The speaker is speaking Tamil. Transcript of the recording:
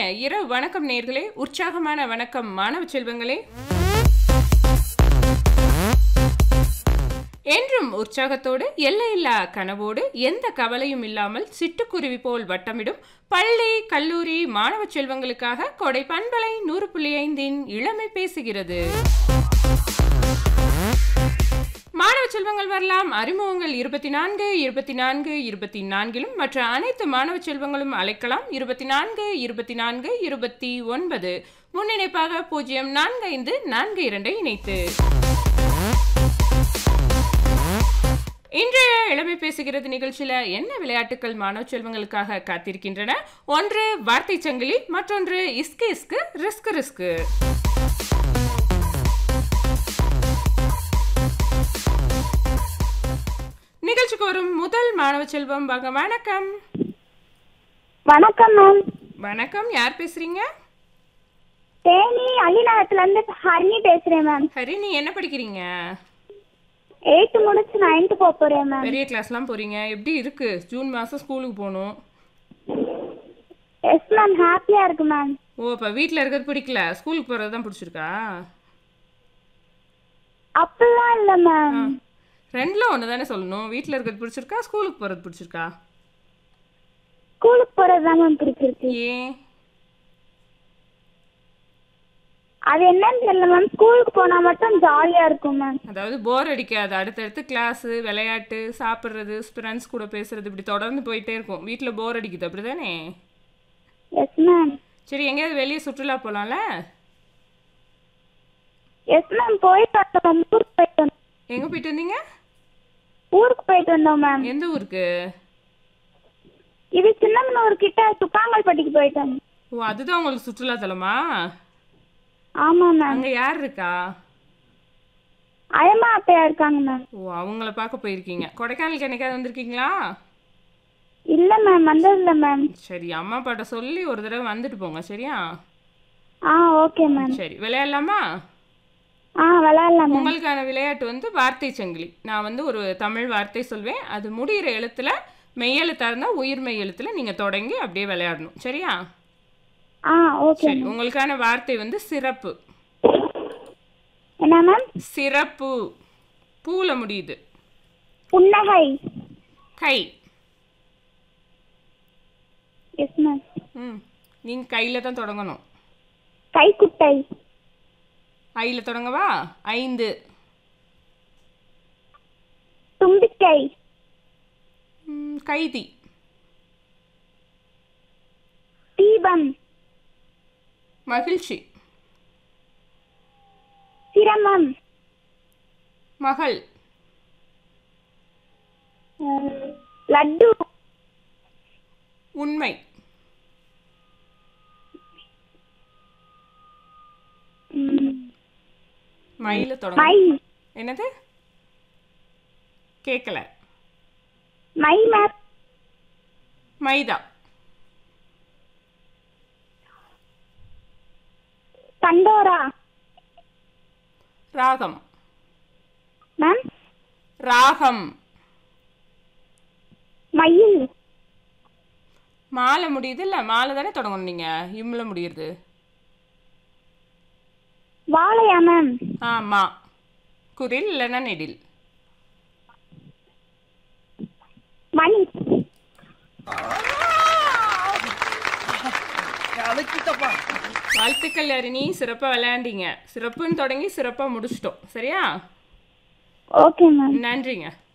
இரவு வணக்கம் நேர்களே உற்சாகமான வணக்கம் மாணவ செல்வங்களே என்றும் உற்சாகத்தோடு எல்லையில்லா கனவோடு எந்த கவலையும் இல்லாமல் சிட்டுக்குருவி போல் வட்டமிடும் பள்ளி கல்லூரி மாணவ செல்வங்களுக்காக கொடை பண்பலை நூறு புள்ளி ஐந்தின் இளமை பேசுகிறது மாணவ செல்வங்கள் வரலாம் அறிமுகங்கள் இருபத்தி நான்கு இருபத்தி நான்கு இருபத்தி நான்கிலும் மற்ற அனைத்து மாணவ செல்வங்களும் அழைக்கலாம் இருபத்தி நான்கு இருபத்தி நான்கு இருபத்தி ஒன்பது முன்னிணைப்பாக பூஜ்ஜியம் நான்கு ஐந்து நான்கு இரண்டை இணைத்து இன்றைய இளமை பேசுகிறது நிகழ்ச்சியில என்ன விளையாட்டுகள் மாணவ செல்வங்களுக்காக காத்திருக்கின்றன ஒன்று வார்த்தை சங்கிலி மற்றொன்று இஸ்கு இஸ்கு ரிஸ்க் ரிஸ்கு நிகழ்ச்சிக்கு வரும் முதல் மாணவ செல்வம் வாங்க வணக்கம் வணக்கம் மேம் வணக்கம் யார் பேசுறீங்க தேனி அள்ளிநகரத்துல இருந்து ஹரிணி பேசுறேன் மேம் ஹரி நீ என்ன படிக்கிறீங்க எயித்து முடிச்சு நைன்த்து போக போறேன் மேம் பெரிய கிளாஸ்லாம் போறீங்க எப்படி இருக்கு ஜூன் மாசம் ஸ்கூலுக்கு போகணும் எஸ் மேம் ஹாப்பியா இருக்கு மேம் ஓ அப்ப வீட்ல இருக்கிறது பிடிக்கல ஸ்கூலுக்கு போறது தான் பிடிச்சிருக்கா அப்படிலாம் இல்ல மேம் ரெண்டுல ஒன்று தானே சொல்லணும் வீட்டில் இருக்கிறது பிடிச்சிருக்கா ஸ்கூலுக்கு போகிறது பிடிச்சிருக்கா ஸ்கூலுக்கு போறது தான் மேம் பிடிச்சிருக்கு ஏன் அது என்னன்னு தெரியல மேம் ஸ்கூலுக்கு போனா மட்டும் ஜாலியா இருக்கும் மேம் அதாவது போர் அடிக்காது அடுத்தடுத்து கிளாஸு விளையாட்டு சாப்பிட்றது ஃப்ரெண்ட்ஸ் கூட பேசுறது இப்படி தொடர்ந்து போயிட்டே இருக்கும் வீட்டில் போர் அடிக்குது அப்படி தானே எஸ் மேம் சரி எங்கேயாவது வெளியே சுற்றுலா போகலாம்ல எஸ் மேம் போயிட்டு வந்தோம் மேம் ஊருக்கு போயிட்டு வந்தோம் எங்கே போயிட்டு வந்தீங்க ஊருக்கு போயிட்டு வந்தோம் மேம் எந்த ஊருக்கு இது சின்னமனூர் கிட்ட துப்பாங்கல்பட்டிக்கு போயிட்டு வந்தோம் ஓ அதுதான் உங்களுக்கு சுற்றுலா தலமா ஆமா மேம் அங்கே யார் இருக்கா அயமா அப்பையா இருக்காங்க மேம் ஓ அவங்கள பார்க்க போயிருக்கீங்க கொடைக்கானலுக்கு என்னைக்காவது வந்திருக்கீங்களா இல்ல மேம் வந்ததில்ல மேம் சரி அம்மா அப்பாட்ட சொல்லி ஒரு தடவை வந்துட்டு போங்க சரியா ஆ ஓகே மேம் சரி விளையாடலாமா ஆ விளையாடலாம் மேம் உங்களுக்கான விளையாட்டு வந்து வார்த்தை சங்கிலி நான் வந்து ஒரு தமிழ் வார்த்தை சொல்வேன் அது முடிகிற எழுத்துல மெய்யெழுத்தா இருந்தா உயிர் மெய் எழுத்துல நீங்க தொடங்கி அப்படியே விளையாடணும் சரியா ஆ ஓகே சரி உங்களுக்கான வார்த்தை வந்து சிறப்பு என்ன மேம் சிறப்பு பூல முடியுது புன்னகை கை எஸ் மேம் ம் நீங்க கையில தான் தொடங்கணும் கைக்குட்டை ஐல தொடங்கவா ஐந்து தும்பிக்கை ம், கைதி தீபம் மகிழ்ச்சி சிரமம் மகள் அஹ், லட்டு உண்மை ம், மயில தொடங்க மை என்னது கேட்கல மை மேம் மைதா தண்டோரா ராகம் மேம் ராகம் மயில் மாலை முடியுது இல்ல மாலை தானே தொடங்கணும் நீங்க இம்ல முடியுது வாழையா மேம் ஆமா குரில் இல்லைன்னா நெடில் மணி வாழ்த்துக்கள் அரிணி சிறப்பா விளையாண்டீங்க சிறப்புன்னு தொடங்கி சிறப்பா முடிச்சிட்டோம் சரியா ஓகே மேம் நன்றிங்க